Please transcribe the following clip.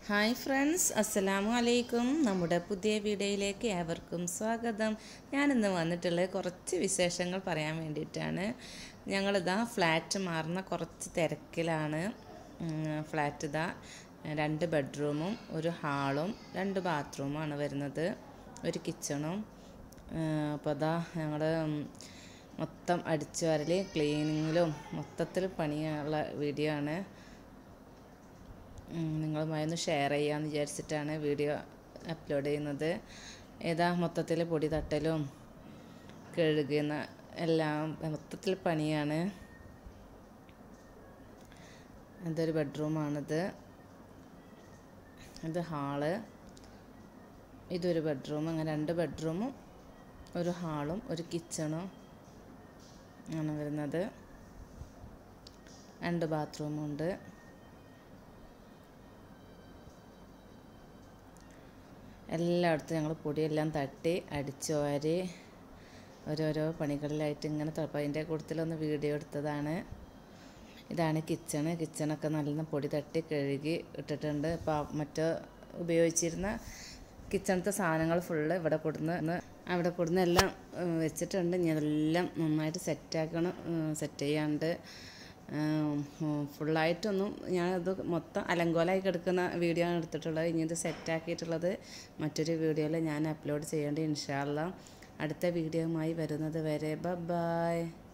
hi friends അസ്സലാമു അലൈക്കും നമ്മുടെ പുതിയ വീഡിയോയിലേക്ക് ഏവർക്കും സ്വാഗതം ഞാനിന്ന് വന്നിട്ടുള്ളത് കുറച്ച് വിശേഷങ്ങൾ പറയാൻ വേണ്ടിയിട്ടാണ് ഞങ്ങളിതാ ഫ്ലാറ്റ് മാറുന്ന കുറച്ച് തിരക്കിലാണ് ഉം, ഫ്ലാറ്റ് ഇതാ രണ്ട് ബെഡ്റൂമും ഒരു ഹാളും രണ്ട് ബാത്റൂമാണ് വരുന്നത് ഒരു കിച്ചണും അപ്പോൾ അതാ ഞങ്ങൾ മൊത്തം അടിച്ചു വരൽ ക്ലീനിങ്ങിലും മൊത്തത്തിൽ പണിയുള്ള വീഡിയോ ആണ് ഉം, നിങ്ങളുമായി ഒന്ന് ഷെയർ ചെയ്യാമെന്ന് വിചാരിച്ചിട്ടാണ് വീഡിയോ അപ്ലോഡ് ചെയ്യുന്നത് ഏതാ മൊത്തത്തിൽ പൊടി തട്ടലും കഴുകുന്ന എല്ലാം മൊത്തത്തിൽ പണിയാണ് ഇതൊരു ബെഡ്റൂമാണിത് ഇത് ഹാള് ഇതൊരു ബെഡ്റൂം അങ്ങനെ രണ്ട് ബെഡ്റൂമും ഒരു ഹാളും ഒരു കിച്ചണും ആണ് വരുന്നത് രണ്ട് ബാത്റൂമും ഉണ്ട് എല്ലായിടത്തും ഞങ്ങൾ പൊടിയെല്ലാം തട്ടി അടിച്ചു വാരി ഓരോരോ പണികളിലായിട്ട് ഇങ്ങനെ അപ്പോൾ അതിൻ്റെ കൂട്ടത്തിലൊന്ന് വീഡിയോ എടുത്തതാണ് ഇതാണ് കിച്ചണ് കിച്ചണൊക്കെ നല്ല പൊടി തട്ടി കഴുകി ഇട്ടിട്ടുണ്ട് അപ്പോൾ മറ്റോ ഉപയോഗിച്ചിരുന്ന കിച്ചണത്തെ സാധനങ്ങൾ ഫുള്ള് ഇവിടെ കൊടുന്ന് അവിടെ കൊടുന്ന് എല്ലാം ഉം, വെച്ചിട്ടുണ്ട് ഇനി അതെല്ലാം നന്നായിട്ട് സെറ്റാക്കണം സെറ്റ് ചെയ്യാണ്ട് ഫുള്ളായിട്ടൊന്നും ഞാനത് മൊത്തം അലങ്കോലമായി കിടക്കുന്ന വീഡിയോ ആണ് എടുത്തിട്ടുള്ളത് ഇനി ഇത് സെറ്റാക്കിയിട്ടുള്ളത് മറ്റൊരു വീഡിയോയിൽ ഞാൻ അപ്ലോഡ് ചെയ്യേണ്ടി ഇൻഷാല്ല അടുത്ത വീഡിയോയുമായി വരുന്നത് വരെ ബ ബായ്